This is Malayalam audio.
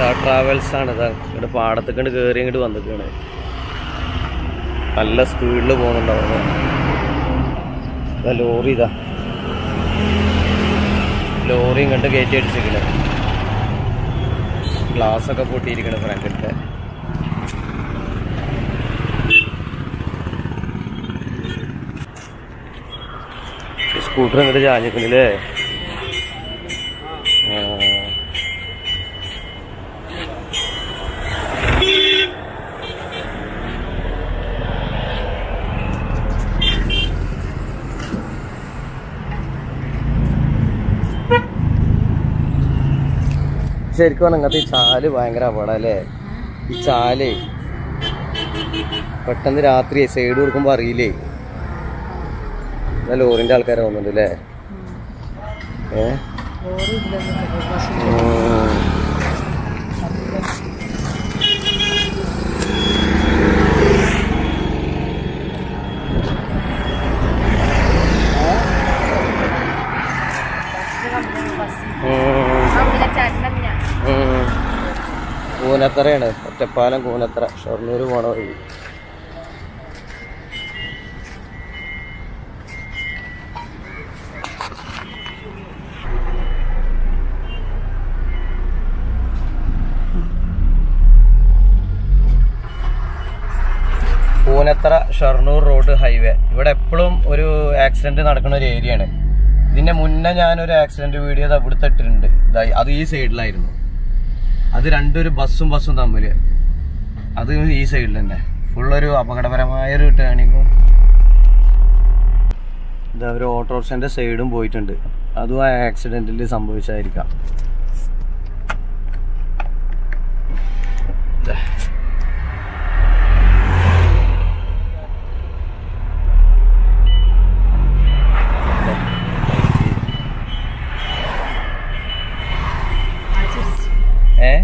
ഉഷാ ട്രാവൽസ് ആണ് ഇതാ ഇവിടെ പാടത്തേക്കണ്ട് കയറി ഇങ്ങോട്ട് വന്നിക്കാണ് നല്ല സ്പീഡിൽ പോകുന്നുണ്ടാവും ഇതാ ലോറി ഇതാ ലോറി ഇങ്ങോട്ട് കയറ്റി അടിച്ചിരിക്കണേ ഗ്ലാസ് ഒക്കെ പൊട്ടിയിരിക്കണ ഫ്രണ്ടിലത്തെ സ്കൂട്ടർ ഇങ്ങോട്ട് ചാഞ്ഞിക്കണില്ലേ ആ ശരിക്കും പറഞ്ഞാൽ ഇങ്ങനത്തെ ഈ ചാല് ഭയങ്കര അപകടം അല്ലേ ഈ ചാല് പെട്ടെന്ന് രാത്രി സൈഡ് കൊടുക്കുമ്പോൾ അറിയില്ലേ എന്നാ ലോറിന്റെ ആൾക്കാരെ വന്നിട്ടുണ്ട് അല്ലേ ഏ ഉം. ഉം. ഉം. കൂനത്തറയാണ് ഒറ്റപ്പാലം കൂനത്തറ ഷൊർണൂർ പോണ വഴി പൂനത്തറ ഷൊർണൂർ റോഡ് ഹൈവേ ഇവിടെ എപ്പോഴും ഒരു ആക്സിഡന്റ് നടക്കുന്ന ഒരു ഏരിയ ആണ് ഇതിന്റെ മുന്നേ ഞാനൊരു ആക്സിഡന്റ് വീഡിയോ ഇവിടുത്തെ ഇട്ടിട്ടുണ്ട് ദാ അത് ഈ സൈഡിലായിരുന്നു അത് രണ്ടൊരു ബസ്സും ബസ്സും തമ്മിൽ അത് ഈ സൈഡിൽ തന്നെ ഫുള്ളൊരു അപകടപരമായ ഒരു ടേണിങ്ങും ഇതാ ഒരു ഓട്ടോറിക്ഷൻ്റെ സൈഡും പോയിട്ടുണ്ട് അതും ആ ആക്സിഡൻറ്റിൽ സംഭവിച്ചായിരിക്കാം